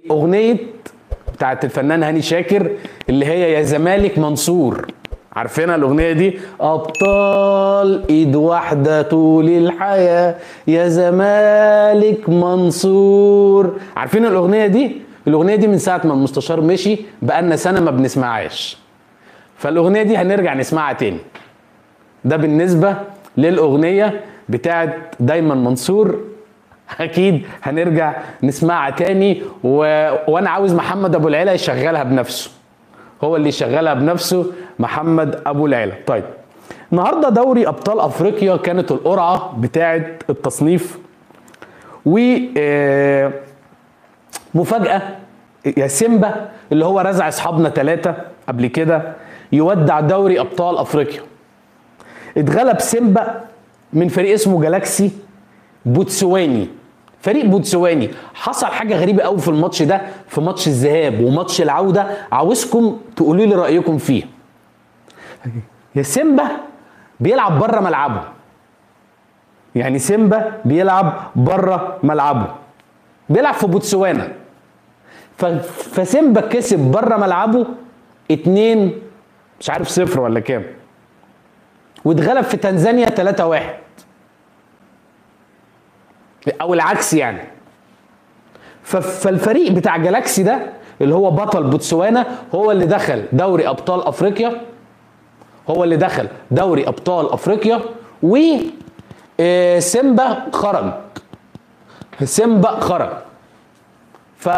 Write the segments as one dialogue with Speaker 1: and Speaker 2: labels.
Speaker 1: اغنيه بتاعت الفنان هاني شاكر اللي هي يا زمالك منصور عارفينها الاغنيه دي ابطال ايد واحده طول الحياه يا زمالك منصور عارفين الاغنيه دي الاغنيه دي من ساعه ما المستشار مشي بقالنا سنه ما بنسمعهاش فالاغنيه دي هنرجع نسمعها تاني ده بالنسبه للاغنيه بتاعت دايما منصور اكيد هنرجع نسمعها تاني و... وانا عاوز محمد ابو العلا يشغلها بنفسه هو اللي يشغلها بنفسه محمد ابو العلا طيب النهارده دوري ابطال افريقيا كانت القرعه بتاعه التصنيف و آه، مفاجاه يا سيمبا اللي هو رزع اصحابنا ثلاثه قبل كده يودع دوري ابطال افريقيا اتغلب سيمبا من فريق اسمه جالاكسي بوتسواني فريق بوتسواني حصل حاجه غريبه قوي في الماتش ده في ماتش الذهاب وماتش العوده عاوزكم تقولوا لي رايكم فيه يا سيمبا بيلعب بره ملعبه يعني سيمبا بيلعب بره ملعبه بيلعب في بوتسوانا ف- فسيمبا كسب بره ملعبه اتنين مش عارف صفر ولا كام واتغلب في تنزانيا 3 1 او العكس يعني ف- فالفريق بتاع جالاكسي ده اللي هو بطل بوتسوانا هو اللي دخل دوري ابطال افريقيا هو اللي دخل دوري ابطال افريقيا و آه، سيمبا خرج سيمبا خرج ف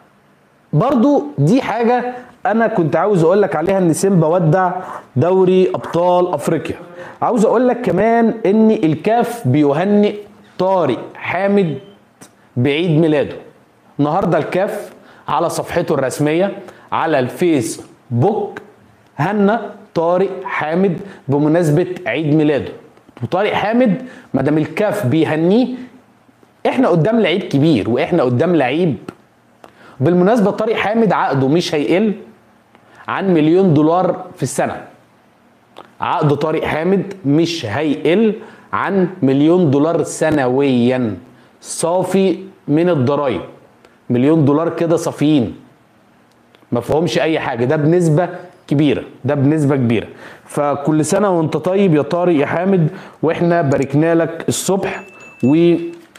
Speaker 1: برضو دي حاجة أنا كنت عاوز أقول لك عليها إن سيمبا ودع دوري أبطال أفريقيا. عاوز أقول لك كمان إن الكاف بيهنئ طارق حامد بعيد ميلاده. النهارده الكاف على صفحته الرسمية على الفيسبوك هنى طارق حامد بمناسبة عيد ميلاده. وطارق حامد ما دام الكاف بيهنيه احنا قدام لعيب كبير واحنا قدام لعيب بالمناسبة طارق حامد عقده مش هيقل عن مليون دولار في السنة عقد طارق حامد مش هيقل عن مليون دولار سنويا صافي من الضرايب مليون دولار كده صافيين ما فيهمش اي حاجه ده بنسبه كبيره ده بنسبه كبيره فكل سنه وانت طيب يا طارق يا حامد واحنا باركنا لك الصبح و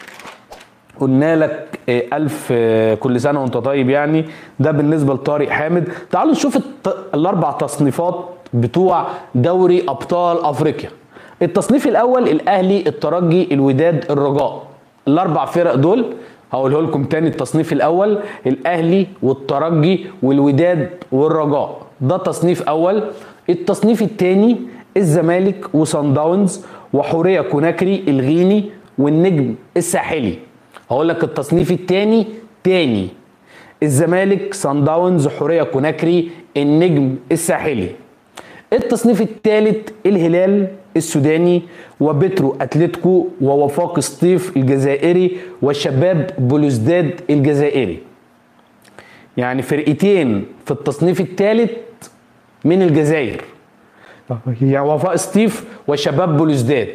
Speaker 1: قلنا لك آه، ألف آه، كل سنة وأنت طيب يعني ده بالنسبة لطارق حامد تعالوا نشوف الت... الأربع تصنيفات بتوع دوري أبطال أفريقيا التصنيف الأول الأهلي الترجي الوداد الرجاء الأربع فرق دول هقوله لكم تاني التصنيف الأول الأهلي والترجي والوداد والرجاء ده تصنيف أول التصنيف الثاني الزمالك وصن داونز وحورية كوناكري الغيني والنجم الساحلي هقول لك التصنيف الثاني تاني الزمالك صن داونز حوريه كوناكري النجم الساحلي التصنيف الثالث الهلال السوداني وبترو اتلتيكو ووفاق سطيف الجزائري وشباب بلوزداد الجزائري يعني فرقتين في التصنيف الثالث من الجزائر يعني وفاق سطيف وشباب بلوزداد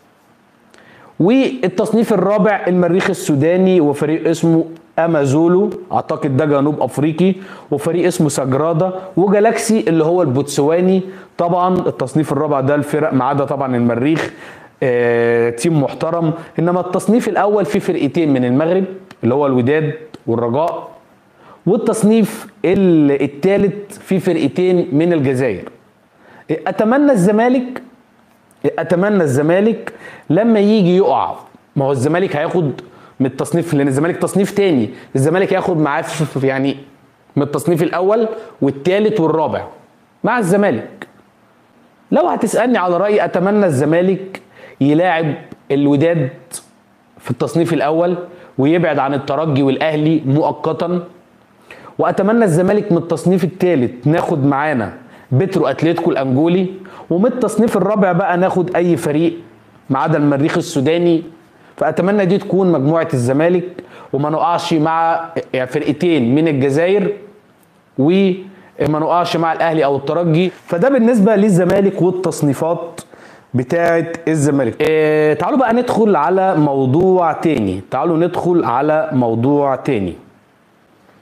Speaker 1: والتصنيف الرابع المريخ السوداني وفريق اسمه امازولو اعتقد ده جنوب افريقي وفريق اسمه سجرادا وجالاكسي اللي هو البوتسواني طبعا التصنيف الرابع ده الفرق ما عدا طبعا المريخ آه، تيم محترم انما التصنيف الاول فيه فرقتين من المغرب اللي هو الوداد والرجاء والتصنيف الثالث فيه فرقتين من الجزائر اتمنى الزمالك اتمنى الزمالك لما يجي يقع ما هو الزمالك هياخد من التصنيف لان الزمالك تصنيف تاني الزمالك هياخد معاه في- في- يعني من التصنيف الاول والثالث والرابع مع الزمالك لو هتسالني على رايي اتمنى الزمالك يلاعب الوداد في التصنيف الاول ويبعد عن الترجي والاهلي مؤقتا واتمنى الزمالك من التصنيف الثالث ناخد معانا بترو اتلتيكو الانجولي ومن التصنيف الرابع بقى ناخد اي فريق ما عدا المريخ السوداني فاتمنى دي تكون مجموعه الزمالك وما نقعش مع فرقتين من الجزائر وما نقعش مع الاهلي او الترجي فده بالنسبه للزمالك والتصنيفات بتاعه الزمالك إيه تعالوا بقى ندخل على موضوع تاني تعالوا ندخل على موضوع تاني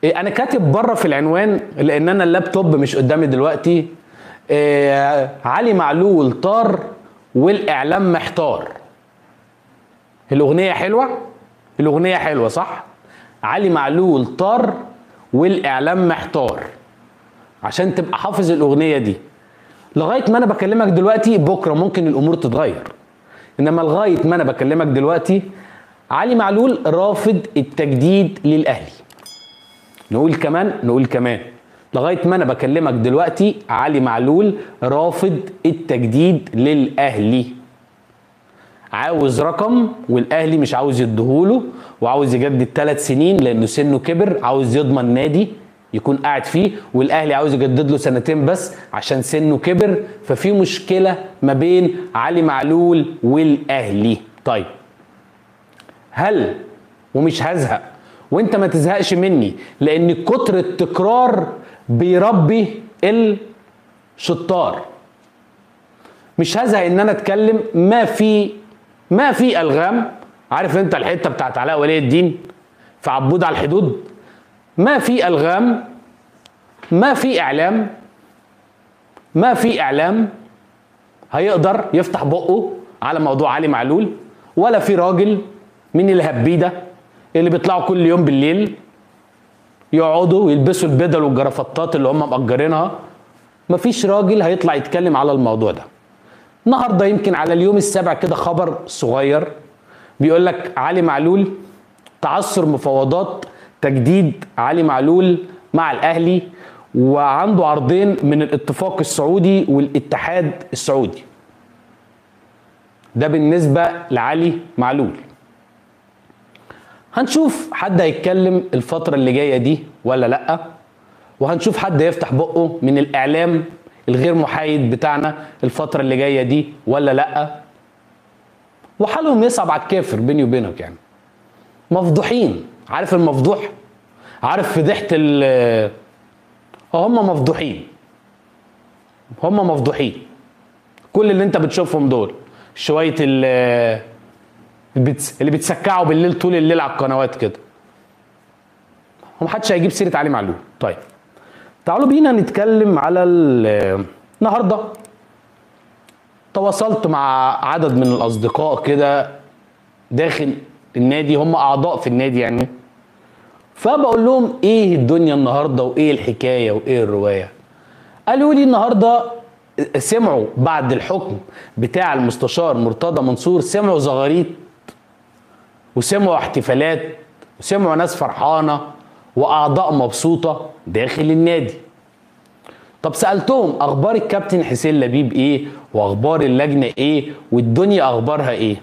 Speaker 1: إيه، انا كاتب بره في العنوان لان انا اللابتوب مش قدامي دلوقتي إيه، علي معلول طار والاعلام محتار الاغنيه حلوه الاغنيه حلوه صح علي معلول طار والاعلام محتار عشان تبقى حافظ الاغنيه دي لغايه ما انا بكلمك دلوقتي بكره ممكن الامور تتغير انما لغايه ما انا بكلمك دلوقتي علي معلول رافض التجديد للاهلي نقول كمان نقول كمان لغايه ما انا بكلمك دلوقتي علي معلول رافض التجديد للاهلي عاوز رقم والاهلي مش عاوز يديهوله وعاوز يجدد ثلاث سنين لانه سنه كبر عاوز يضمن نادي يكون قاعد فيه والاهلي عاوز يجدد له سنتين بس عشان سنه كبر ففي مشكله ما بين علي معلول والاهلي طيب هل ومش هزهق وانت ما تزهقش مني لان كتر التكرار بيربي الشطار مش هزهق ان انا اتكلم ما في ما في الغام عارف انت الحته بتاعت علاء ولي الدين في عبود على الحدود ما في الغام ما في اعلام ما في اعلام هيقدر يفتح بقه على موضوع علي معلول ولا في راجل من الهبيده اللي بيطلعوا كل يوم بالليل يقعدوا يلبسوا البدل والجرافطات اللي هم مأجرينها مفيش راجل هيطلع يتكلم على الموضوع ده النهارده يمكن على اليوم السابع كده خبر صغير بيقول لك علي معلول تعثر مفاوضات تجديد علي معلول مع الاهلي وعنده عرضين من الاتفاق السعودي والاتحاد السعودي ده بالنسبه لعلي معلول هنشوف حد هيتكلم الفتره اللي جايه دي ولا لا وهنشوف حد يفتح بقه من الاعلام الغير محايد بتاعنا الفتره اللي جايه دي ولا لا وحالهم يصعب على الكافر بيني وبينك يعني مفضوحين عارف المفضوح عارف فضيحه ال هم مفضوحين هم مفضوحين كل اللي انت بتشوفهم دول شويه ال اللي بيتسكعوا بالليل طول الليل على القنوات كده ومحدش هيجيب سيره علي معلول طيب تعالوا بينا نتكلم على النهارده تواصلت مع عدد من الاصدقاء كده داخل النادي هم اعضاء في النادي يعني فبقول لهم ايه الدنيا النهارده وايه الحكايه وايه الروايه قالوا لي النهارده سمعوا بعد الحكم بتاع المستشار مرتضى منصور سمعوا زغاريت وسمعوا احتفالات وسمعوا ناس فرحانه واعضاء مبسوطه داخل النادي طب سالتهم اخبار الكابتن حسين لبيب ايه واخبار اللجنه ايه والدنيا اخبارها ايه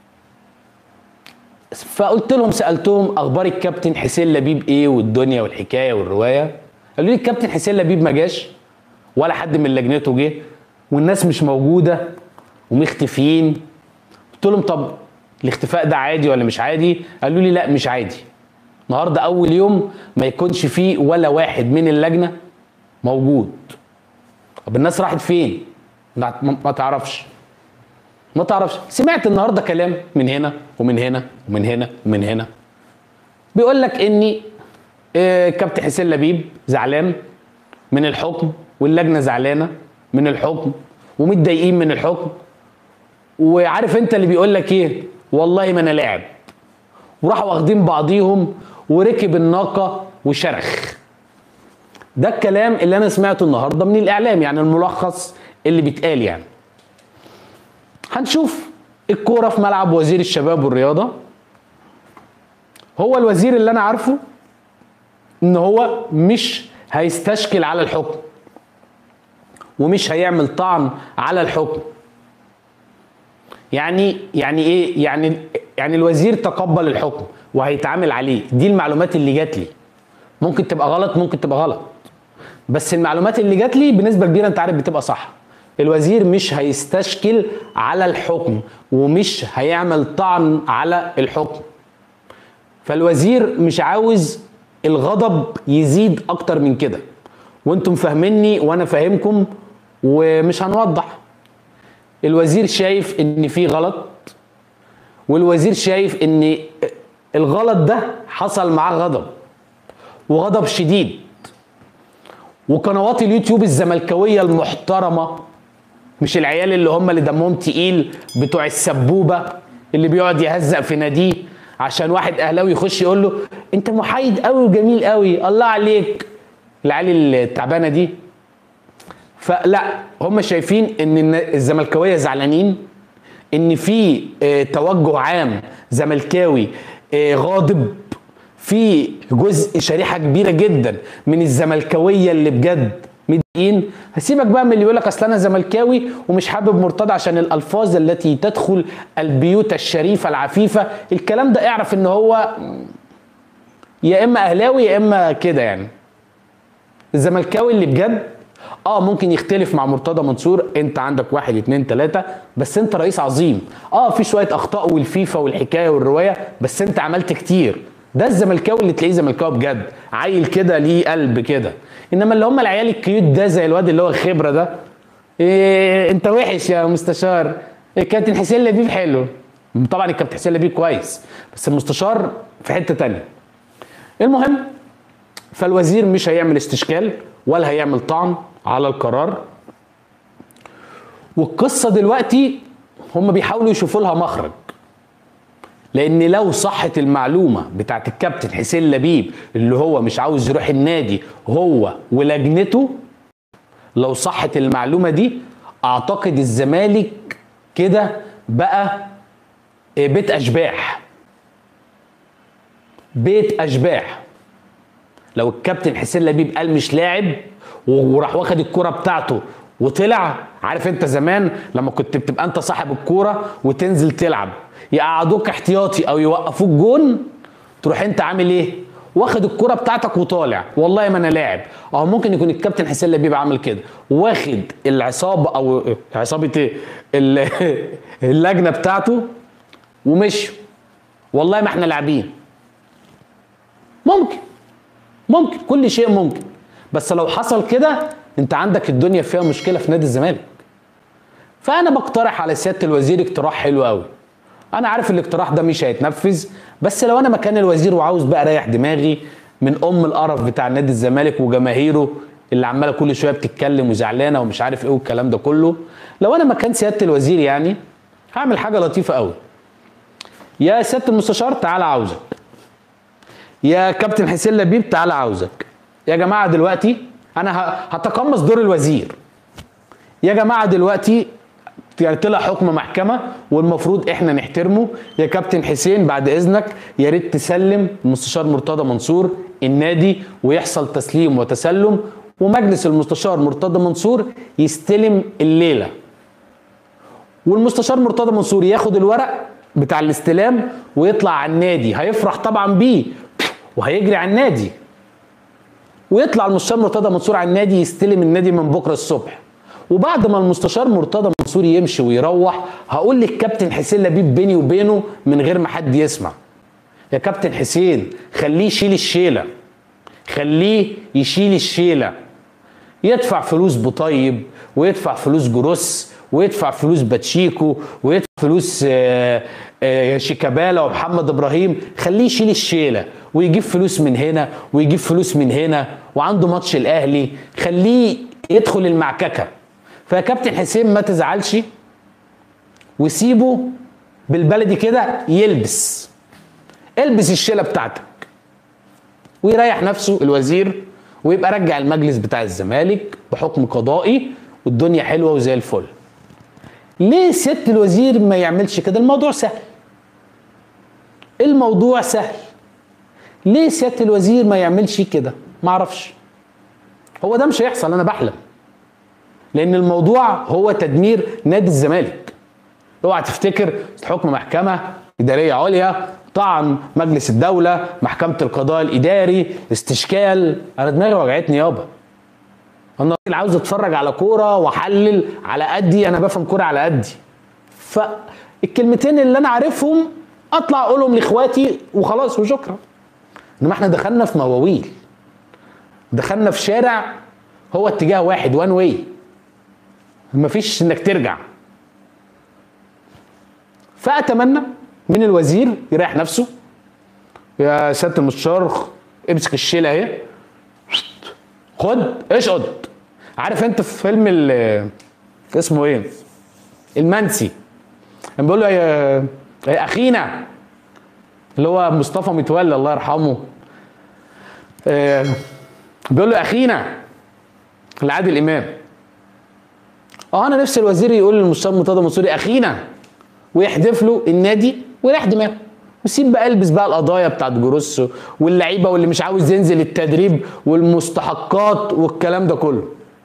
Speaker 1: فقلت لهم سالتهم اخبار الكابتن حسين لبيب ايه والدنيا والحكايه والروايه قالوا لي الكابتن حسين لبيب ما جاش ولا حد من لجنته جه والناس مش موجوده ومختفيين قلت لهم طب الاختفاء ده عادي ولا مش عادي قالوا لي لا مش عادي النهارده اول يوم ما يكونش فيه ولا واحد من اللجنه موجود طب الناس راحت فين ما تعرفش ما تعرفش سمعت النهارده كلام من هنا ومن هنا ومن هنا ومن هنا بيقول لك اني آه، كابتن حسين لبيب زعلان من الحكم واللجنه زعلانه من الحكم ومتضايقين من الحكم وعارف انت اللي بيقول لك ايه والله ما انا لاعب وراحوا واخدين بعضيهم وركب الناقه وشرخ ده الكلام اللي انا سمعته النهارده من الاعلام يعني الملخص اللي بيتقال يعني هنشوف الكوره في ملعب وزير الشباب والرياضه هو الوزير اللي انا عارفه ان هو مش هيستشكل على الحكم ومش هيعمل طعن على الحكم يعني يعني ايه يعني يعني الوزير تقبل الحكم وهيتعامل عليه دي المعلومات اللي جات لي ممكن تبقى غلط ممكن تبقى غلط بس المعلومات اللي جات لي بنسبه كبيره انت عارف بتبقى صح الوزير مش هيستشكل على الحكم ومش هيعمل طعن على الحكم فالوزير مش عاوز الغضب يزيد اكتر من كده وانتم فاهميني وانا فاهمكم ومش هنوضح الوزير شايف ان في غلط والوزير شايف ان الغلط ده حصل معاه غضب وغضب شديد وقنوات اليوتيوب الزملكاويه المحترمه مش العيال اللي هم اللي دمهم تقيل بتوع السبوبه اللي بيقعد يهزق في ناديه عشان واحد اهلاوي يخش يقول له انت محايد قوي وجميل قوي الله عليك العيال التعبانه دي فلا هم شايفين ان الزملكاويه زعلانين ان في آه، توجه عام زملكاوي آه، غاضب في جزء شريحه كبيره جدا من الزملكاويه اللي بجد متضايقين هسيبك بقى من اللي يقول لك اصل انا زملكاوي ومش حابب مرتضى عشان الالفاظ التي تدخل البيوت الشريفه العفيفه الكلام ده اعرف ان هو يا اما اهلاوي يا اما كده يعني الزملكاوي اللي بجد اه ممكن يختلف مع مرتضى منصور انت عندك واحد اتنين تلاته بس انت رئيس عظيم اه في شويه اخطاء والفيفا والحكايه والروايه بس انت عملت كتير ده الزملكاوي اللي تلاقيه زملكاوي بجد عيل كده ليه قلب كده انما اللي هم العيال الكيوت ده زي الواد اللي هو الخبره ده إيه انت وحش يا مستشار الكابتن حسين لبيب حلو طبعا الكابتن حسين لبيب كويس بس المستشار في حته تانية المهم فالوزير مش هيعمل استشكال ولا هيعمل طعن على القرار والقصه دلوقتي هم بيحاولوا يشوفوا لها مخرج لان لو صحت المعلومه بتاعت الكابتن حسين لبيب اللي هو مش عاوز يروح النادي هو ولجنته لو صحت المعلومه دي اعتقد الزمالك كده بقى بيت اشباح بيت اشباح لو الكابتن حسين لبيب قال مش لاعب وراح واخد الكرة بتاعته وطلع عارف انت زمان لما كنت بتبقى انت صاحب الكوره وتنزل تلعب يقعدوك احتياطي او يوقفوك جون تروح انت عامل ايه واخد الكرة بتاعتك وطالع والله ما انا لاعب او ممكن يكون الكابتن حسين لبيب عامل كده واخد العصابه او عصابه ايه ال- اللجنه بتاعته ومشوا والله ما احنا لاعبين ممكن ممكن كل شيء ممكن بس لو حصل كده انت عندك الدنيا فيها مشكله في نادي الزمالك فانا بقترح على سياده الوزير اقتراح حلو قوي انا عارف الاقتراح ده مش هيتنفذ بس لو انا مكان الوزير وعاوز بقى اريح دماغي من ام القرف بتاع نادي الزمالك وجماهيره اللي عماله كل شويه بتتكلم وزعلانه ومش عارف ايه والكلام ده كله لو انا مكان سياده الوزير يعني هعمل حاجه لطيفه قوي يا سياده المستشار تعالى عاوزك يا كابتن حسين لبيب تعالى عاوزك يا جماعه دلوقتي انا ه- هتقمص دور الوزير يا جماعه دلوقتي يعني طلع حكم محكمه والمفروض احنا نحترمه يا كابتن حسين بعد اذنك يا ريت تسلم المستشار مرتضى منصور النادي ويحصل تسليم وتسلم ومجلس المستشار مرتضى منصور يستلم الليله والمستشار مرتضى منصور ياخد الورق بتاع الاستلام ويطلع على النادي هيفرح طبعا بيه وهيجري على النادي ويطلع المستشار مرتضى منصور على النادي يستلم النادي من بكره الصبح وبعد ما المستشار مرتضى منصور يمشي ويروح هقول للكابتن حسين لبيب بيني وبينه من غير ما حد يسمع يا كابتن حسين خليه يشيل الشيله خليه يشيل الشيله يدفع فلوس بطيب ويدفع فلوس جروس ويدفع فلوس باتشيكو ويدفع فلوس آه، آه، شيكابالا ومحمد ابراهيم خليه يشيل الشيله ويجيب فلوس من هنا ويجيب فلوس من هنا وعنده ماتش الاهلي خليه يدخل المعككه فيا كابتن حسين ما تزعلش وسيبه بالبلدي كده يلبس البس الشيله بتاعتك ويريح نفسه الوزير ويبقى رجع المجلس بتاع الزمالك بحكم قضائي والدنيا حلوه وزي الفل ليه سياده الوزير ما يعملش كده الموضوع سهل الموضوع سهل ليه سياده الوزير ما يعملش كده ما اعرفش هو ده مش هيحصل انا بحلم لان الموضوع هو تدمير نادي الزمالك اوعى تفتكر حكم محكمه اداريه عليا طعن مجلس الدوله محكمه القضاء الاداري استشكال انا دماغي وجعتني يابا انا راجل عاوز اتفرج على كوره واحلل على قدي انا بفهم كوره على قدي فالكلمتين اللي انا عارفهم اطلع اقولهم لاخواتي وخلاص وشكرا انما احنا دخلنا في مواويل دخلنا في شارع هو اتجاه واحد وان واي مفيش انك ترجع فاتمنى من الوزير يريح نفسه يا سياده المستشار امسك الشيله اهي خد اشقط عارف انت في فيلم ال اسمه ايه المنسي كان بيقول له يا يا اخينا اللي هو مصطفى متولي الله يرحمه آه، بيقول له اخينا لعادل امام اه انا نفسي الوزير يقول للمستشار مرتضى منصوري اخينا ويحدف له النادي ويريح دماغه وسيب بقى البس بقى القضايا بتاعت جروسو واللعيبه واللي مش عاوز ينزل التدريب والمستحقات والكلام ده كله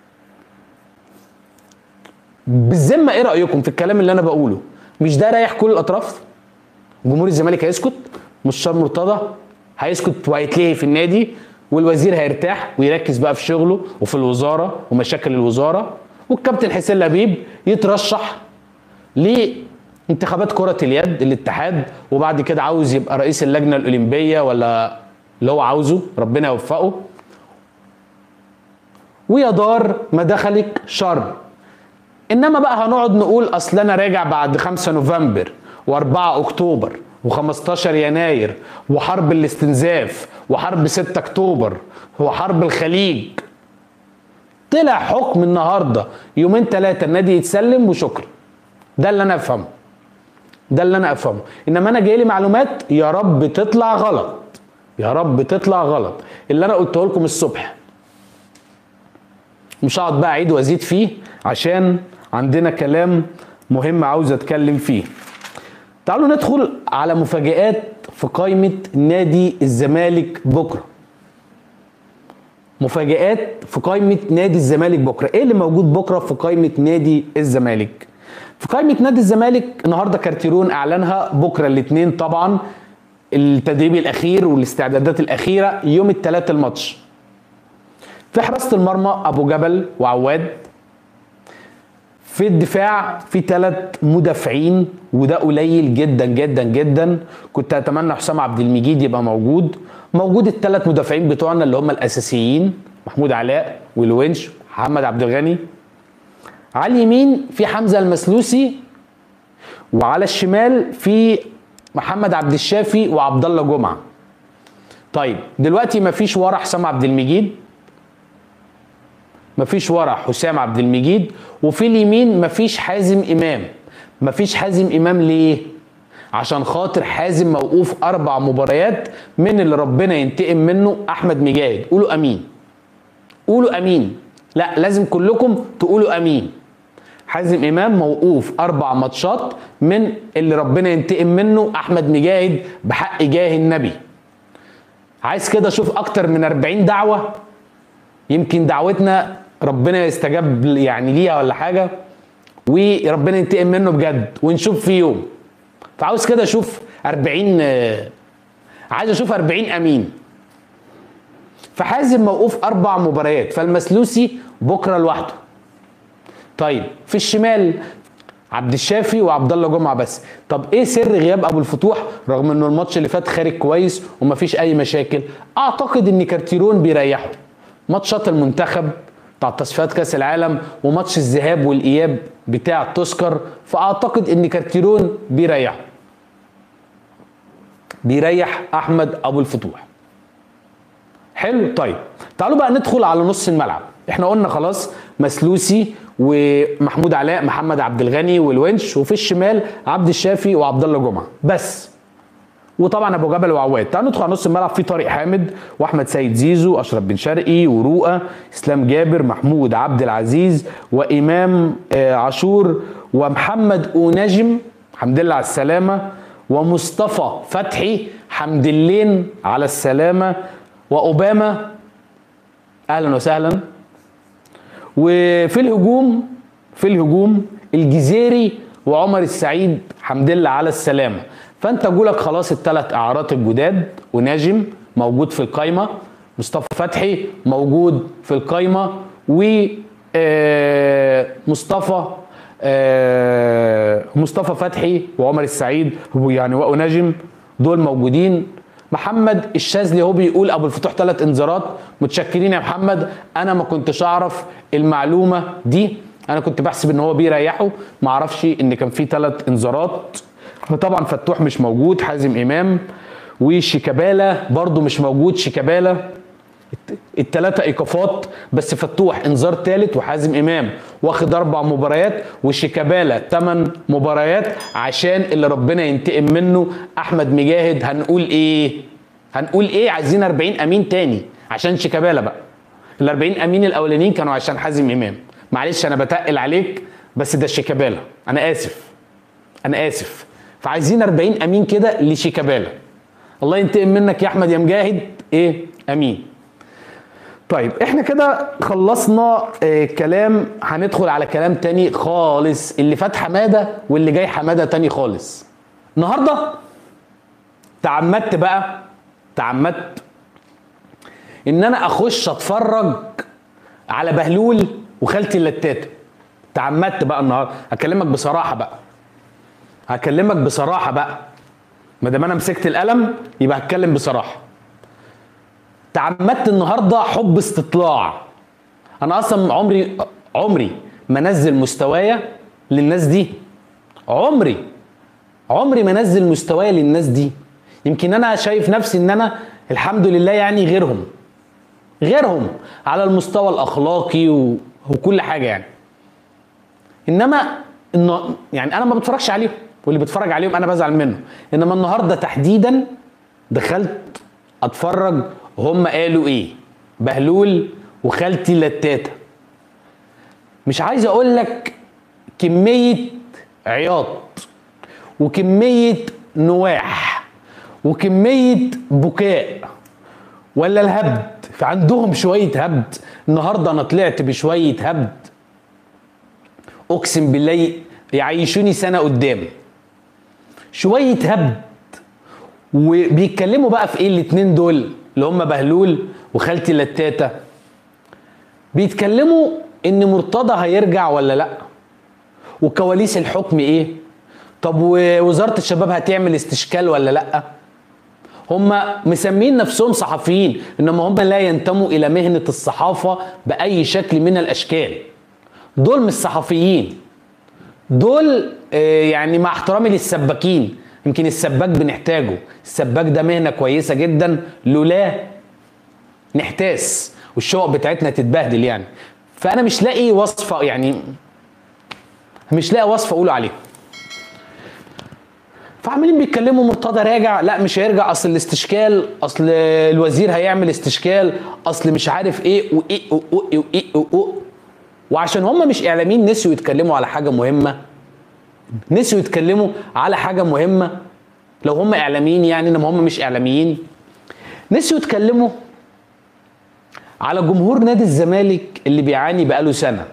Speaker 1: بالذمه ايه رايكم في الكلام اللي انا بقوله مش ده رايح كل الاطراف جمهور الزمالك هيسكت مستشار مرتضى هيسكت وهيتلهي في النادي والوزير هيرتاح ويركز بقى في شغله وفي الوزاره ومشاكل الوزاره والكابتن حسين لبيب يترشح لانتخابات كرة اليد الاتحاد وبعد كده عاوز يبقى رئيس اللجنة الأولمبية ولا اللي هو عاوزه ربنا يوفقه ويا دار ما دخلك شر انما بقى هنقعد نقول اصل انا راجع بعد 5 نوفمبر و4 اكتوبر و15 يناير وحرب الاستنزاف وحرب 6 اكتوبر وحرب الخليج طلع حكم النهارده يومين ثلاثه النادي يتسلم وشكرا ده اللي انا افهمه ده اللي انا افهمه انما انا جاي لي معلومات يا رب تطلع غلط يا رب تطلع غلط اللي انا قلته لكم الصبح مش هقعد بقى اعيد وازيد فيه عشان عندنا كلام مهم عاوز اتكلم فيه تعالوا ندخل على مفاجآت في قائمة نادي الزمالك بكرة مفاجآت في قائمة نادي الزمالك بكرة ايه اللي موجود بكرة في قائمة نادي الزمالك في قائمة نادي الزمالك النهاردة كارتيرون اعلنها بكرة الاثنين طبعا التدريب الاخير والاستعدادات الاخيرة يوم الثلاث الماتش في حراسة المرمى ابو جبل وعواد في الدفاع في ثلاث مدافعين وده قليل جدا جدا جدا كنت اتمنى حسام عبد المجيد يبقى موجود موجود الثلاث مدافعين بتوعنا اللي هم الاساسيين محمود علاء والونش محمد عبد الغني على اليمين في حمزه المسلوسي وعلى الشمال في محمد عبد الشافي وعبد الله جمعه طيب دلوقتي مفيش ورا حسام عبد المجيد مفيش ورا حسام عبد المجيد وفي اليمين مفيش حازم امام مفيش حازم امام ليه عشان خاطر حازم موقوف اربع مباريات من اللي ربنا ينتقم منه احمد مجاهد قولوا امين قولوا امين لا لازم كلكم تقولوا امين حازم امام موقوف اربع ماتشات من اللي ربنا ينتقم منه احمد مجاهد بحق جاه النبي عايز كده اشوف اكتر من 40 دعوه يمكن دعوتنا ربنا يستجاب يعني ليها ولا حاجه وربنا ينتقم منه بجد ونشوف في يوم فعاوز كده اشوف 40 آه، عايز اشوف 40 امين فحازم موقوف اربع مباريات فالمسلوسي بكره لوحده طيب في الشمال عبد الشافي وعبد الله جمعه بس طب ايه سر غياب ابو الفتوح رغم انه الماتش اللي فات خارج كويس ومفيش اي مشاكل اعتقد ان كارتيرون بيريحه ماتشات المنتخب بتاع تصفيات كاس العالم وماتش الذهاب والاياب بتاع تذكر فاعتقد ان كارتيرون بيريحه بيريح احمد ابو الفتوح حلو طيب تعالوا بقى ندخل على نص الملعب احنا قلنا خلاص مسلوسي ومحمود علاء محمد عبد الغني والونش وفي الشمال عبد الشافي وعبد الله جمعه بس وطبعا ابو جبل وعواد تعالوا ندخل على نص الملعب في طارق حامد واحمد سيد زيزو اشرف بن شرقي ورؤى اسلام جابر محمود عبد العزيز وامام آه، عاشور ومحمد اونجم حمد لله على السلامه ومصطفى فتحي حمد اللين على السلامه واوباما اهلا وسهلا وفي الهجوم في الهجوم الجزيري وعمر السعيد حمد لله على السلامه فانت جولك خلاص الثلاث اعارات الجداد وناجم موجود في القايمه مصطفى فتحي موجود في القايمه و آه، مصطفى آه، مصطفى فتحي وعمر السعيد هو يعني ونجم دول موجودين محمد الشاذلي هو بيقول ابو الفتوح ثلاث انذارات متشكرين يا محمد انا ما كنتش اعرف المعلومه دي انا كنت بحسب ان هو بيريحه ما اعرفش ان كان في ثلاث انذارات فطبعا فتوح مش موجود حازم امام وشيكابالا برضو مش موجود شيكابالا الثلاثة ايقافات بس فتوح انذار ثالث وحازم امام واخد اربع مباريات وشيكابالا ثمان مباريات عشان اللي ربنا ينتقم منه احمد مجاهد هنقول ايه هنقول ايه عايزين 40 امين تاني عشان شيكابالا بقى ال 40 امين الاولانيين كانوا عشان حازم امام معلش انا بتقل عليك بس ده شيكابالا انا اسف انا اسف فعايزين 40 امين كده لشيكابالا الله ينتقم منك يا احمد يا مجاهد ايه امين طيب احنا كده خلصنا اه كلام هندخل على كلام تاني خالص اللي فات حماده واللي جاي حماده تاني خالص النهارده تعمدت بقى تعمدت ان انا اخش اتفرج على بهلول وخالتي اللتاته تعمدت بقى النهارده هكلمك بصراحه بقى هكلمك بصراحه بقى ما دام انا مسكت القلم يبقى هتكلم بصراحه تعمدت النهارده حب استطلاع انا اصلا عمري عمري ما انزل مستوايا للناس دي عمري عمري ما انزل مستوايا للناس دي يمكن انا شايف نفسي ان انا الحمد لله يعني غيرهم غيرهم على المستوى الاخلاقي و... وكل حاجه يعني انما إنه يعني انا ما بتفرجش عليهم واللي بيتفرج عليهم انا بزعل منه انما النهارده تحديدا دخلت اتفرج هم قالوا ايه بهلول وخالتي لتاته مش عايز اقول لك كميه عياط وكميه نواح وكميه بكاء ولا الهبد فعندهم شويه هبد النهارده انا طلعت بشويه هبد اقسم بالله يعيشوني سنه قدام شويه هبد وبيتكلموا بقى في ايه الاتنين دول اللي هم بهلول وخالتي لتاته بيتكلموا ان مرتضى هيرجع ولا لا وكواليس الحكم ايه طب ووزاره الشباب هتعمل استشكال ولا لا هم مسمين نفسهم صحفيين انما هم لا ينتموا الى مهنه الصحافه باي شكل من الاشكال دول مش صحفيين دول يعني مع احترامي للسباكين يمكن السباك بنحتاجه السباك ده مهنه كويسه جدا لولا نحتاس والشقق بتاعتنا تتبهدل يعني فانا مش لاقي وصفه يعني مش لاقي وصفه اقول عليه فعمالين بيتكلموا مرتضى راجع لا مش هيرجع اصل الاستشكال اصل الوزير هيعمل استشكال اصل مش عارف ايه وايه وايه وايه وايه وعشان هم مش اعلاميين نسيوا يتكلموا على حاجه مهمه نسيوا يتكلموا على حاجه مهمه لو هم اعلاميين يعني انما هم مش اعلاميين نسيوا يتكلموا على جمهور نادي الزمالك اللي بيعاني بقاله سنه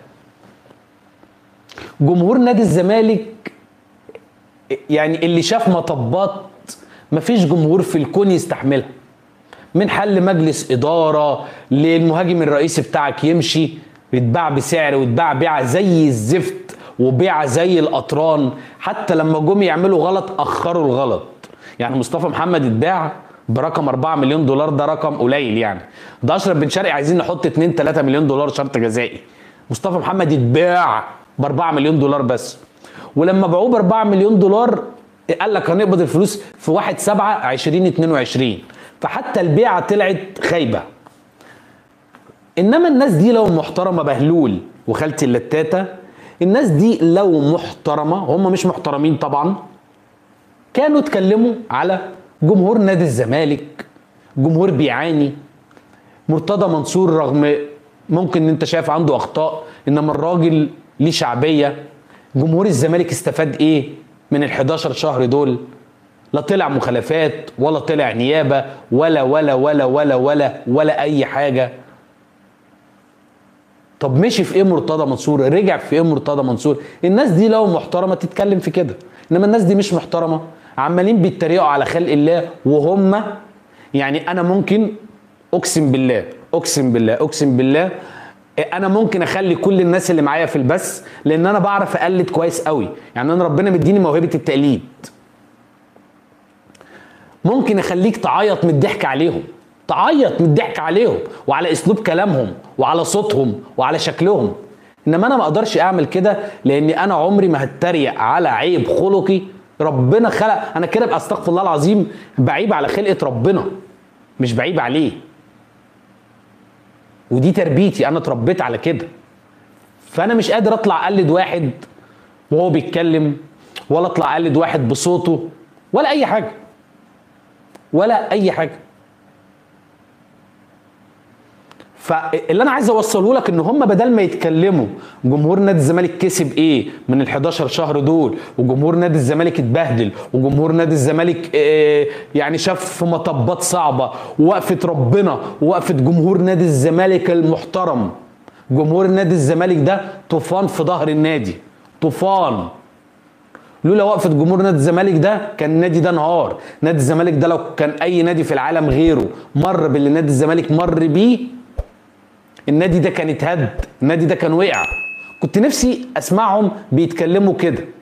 Speaker 1: جمهور نادي الزمالك يعني اللي شاف مطبات مفيش جمهور في الكون يستحملها من حل مجلس اداره للمهاجم الرئيسي بتاعك يمشي يتباع بسعر ويتباع بيعه زي الزفت وبيعه زي القطران حتى لما جم يعملوا غلط اخروا الغلط يعني مصطفى محمد اتباع برقم 4 مليون دولار ده رقم قليل يعني ده اشرف بن شرقي عايزين نحط 2 3 مليون دولار شرط جزائي مصطفى محمد اتباع ب 4 مليون دولار بس ولما باعوه ب 4 مليون دولار قال لك هنقبض الفلوس في 1 7 2022 فحتى البيعه طلعت خايبه انما الناس دي لو محترمه بهلول وخالتي اللتاته الناس دي لو محترمه هم مش محترمين طبعا كانوا اتكلموا على جمهور نادي الزمالك جمهور بيعاني مرتضى منصور رغم ممكن انت شايف عنده اخطاء انما الراجل ليه شعبيه جمهور الزمالك استفاد ايه من ال 11 شهر دول لا طلع مخالفات ولا طلع نيابه ولا ولا ولا ولا ولا ولا اي حاجه طب مشي في ايه مرتضى منصور رجع في ايه مرتضى منصور الناس دي لو محترمه تتكلم في كده انما الناس دي مش محترمه عمالين بيتريقوا على خلق الله وهم يعني انا ممكن اقسم بالله اقسم بالله اقسم بالله انا ممكن اخلي كل الناس اللي معايا في البث لان انا بعرف اقلد كويس قوي يعني انا ربنا مديني موهبه التقليد ممكن اخليك تعيط من الضحك عليهم تعيط من الضحك عليهم وعلى اسلوب كلامهم وعلى صوتهم وعلى شكلهم انما انا ما اقدرش اعمل كده لان انا عمري ما هتريق على عيب خلقي ربنا خلق انا كده استغفر الله العظيم بعيب على خلقه ربنا مش بعيب عليه ودي تربيتي انا اتربيت على كده فانا مش قادر اطلع اقلد واحد وهو بيتكلم ولا اطلع اقلد واحد بصوته ولا اي حاجه ولا اي حاجه فاللي انا عايز اوصله لك ان هم بدل ما يتكلموا جمهور نادي الزمالك كسب ايه من ال 11 شهر دول وجمهور نادي الزمالك اتبهدل وجمهور نادي الزمالك إيه يعني شاف مطبات صعبه ووقفه ربنا ووقفه جمهور نادي الزمالك المحترم جمهور نادي الزمالك ده طوفان في ظهر النادي طوفان لولا وقفه جمهور نادي الزمالك ده كان النادي ده انهار نادي الزمالك ده لو كان اي نادي في العالم غيره مر باللي نادي الزمالك مر بيه النادي ده كان اتهد النادي ده كان وقع كنت نفسي اسمعهم بيتكلموا كده